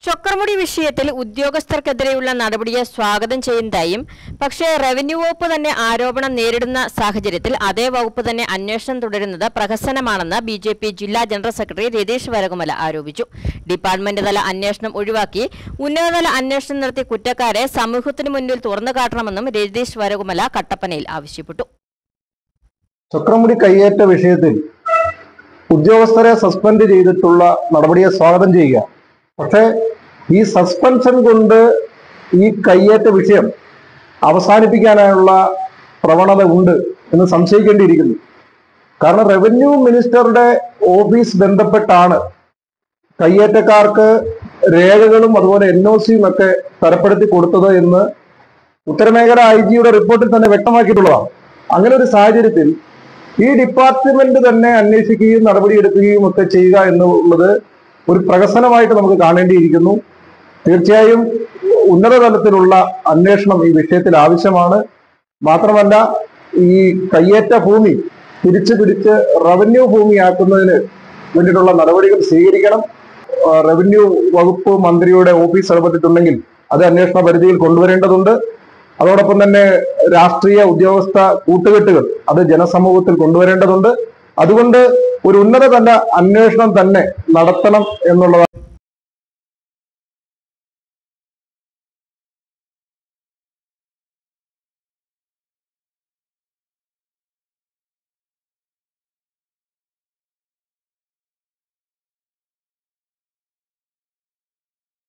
ചൊക്രമുടി വിഷയത്തിൽ ഉദ്യോഗസ്ഥർക്കെതിരെയുള്ള നടപടിയെ സ്വാഗതം ചെയ്യുന്നതായും പക്ഷേ റവന്യൂ വകുപ്പ് തന്നെ ആരോപണം നേരിടുന്ന സാഹചര്യത്തിൽ അതേ വകുപ്പ് തന്നെ അന്വേഷണം തുടരുന്നത് പ്രഹസനമാണെന്ന് ബി ജെ പി ജില്ലാ ജനറൽ സെക്രട്ടറി രതീഷ് വരകുമല ആരോപിച്ചു ഡിപ്പാർട്ട്മെന്റ് തല അന്വേഷണം ഒഴിവാക്കി ഉന്നതതല അന്വേഷണം നടത്തിയ കുറ്റക്കാരെ സമൂഹത്തിനു മുന്നിൽ തുറന്നു കാട്ടണമെന്നും രതീഷ് വരകുമല കട്ടപ്പനയിൽ ആവശ്യപ്പെട്ടു ചക്രമുടി കയ്യേറ്റ വിഷയത്തിൽ ഉദ്യോഗസ്ഥരെ സസ്പെൻഡ് ചെയ്തിട്ടുള്ള നടപടിയെ സ്വാഗതം ചെയ്യുക പക്ഷേ ഈ സസ്പെൻഷൻ കൊണ്ട് ഈ കയ്യേറ്റ വിഷയം അവസാനിപ്പിക്കാനുള്ള പ്രവണത ഉണ്ട് എന്ന് സംശയിക്കേണ്ടിയിരിക്കുന്നു കാരണം റവന്യൂ മിനിസ്റ്ററുടെ ഓഫീസ് ബന്ധപ്പെട്ടാണ് കയ്യേറ്റക്കാർക്ക് രേഖകളും അതുപോലെ എൻ ഒ സിയും ഒക്കെ തരപ്പെടുത്തി കൊടുത്തത് എന്ന് ഉത്തരമേഖല ഐ ജിയുടെ റിപ്പോർട്ടിൽ തന്നെ വ്യക്തമാക്കിയിട്ടുള്ളതാണ് അങ്ങനെ ഒരു സാഹചര്യത്തിൽ ഈ ഡിപ്പാർട്ട്മെന്റ് തന്നെ അന്വേഷിക്കുകയും നടപടിയെടുക്കുകയും ഒക്കെ ചെയ്യുക എന്നുള്ളത് ഒരു പ്രഹസനമായിട്ട് നമുക്ക് കാണേണ്ടിയിരിക്കുന്നു തീർച്ചയായും ഉന്നത തലത്തിലുള്ള അന്വേഷണം ഈ വിഷയത്തിൽ ആവശ്യമാണ് മാത്രമല്ല ഈ കയ്യേറ്റ ഭൂമി തിരിച്ചു പിടിച്ച് റവന്യൂ ഭൂമിയാക്കുന്നതിന് വേണ്ടിയിട്ടുള്ള നടപടികൾ സ്വീകരിക്കണം ആ, റവന്യൂ വകുപ്പ് മന്ത്രിയുടെ ഓഫീസ് ഇടപെട്ടിട്ടുണ്ടെങ്കിൽ അത് അന്വേഷണ പരിധിയിൽ കൊണ്ടുവരേണ്ടതുണ്ട് അതോടൊപ്പം തന്നെ രാഷ്ട്രീയ ഉദ്യോഗസ്ഥ കൂട്ടുകെട്ടുകൾ അത് ജനസമൂഹത്തിൽ കൊണ്ടുവരേണ്ടതുണ്ട് അതുകൊണ്ട് ഒരു ഉന്നതതല അന്വേഷണം തന്നെ നടത്തണം എന്നുള്ളതാണ്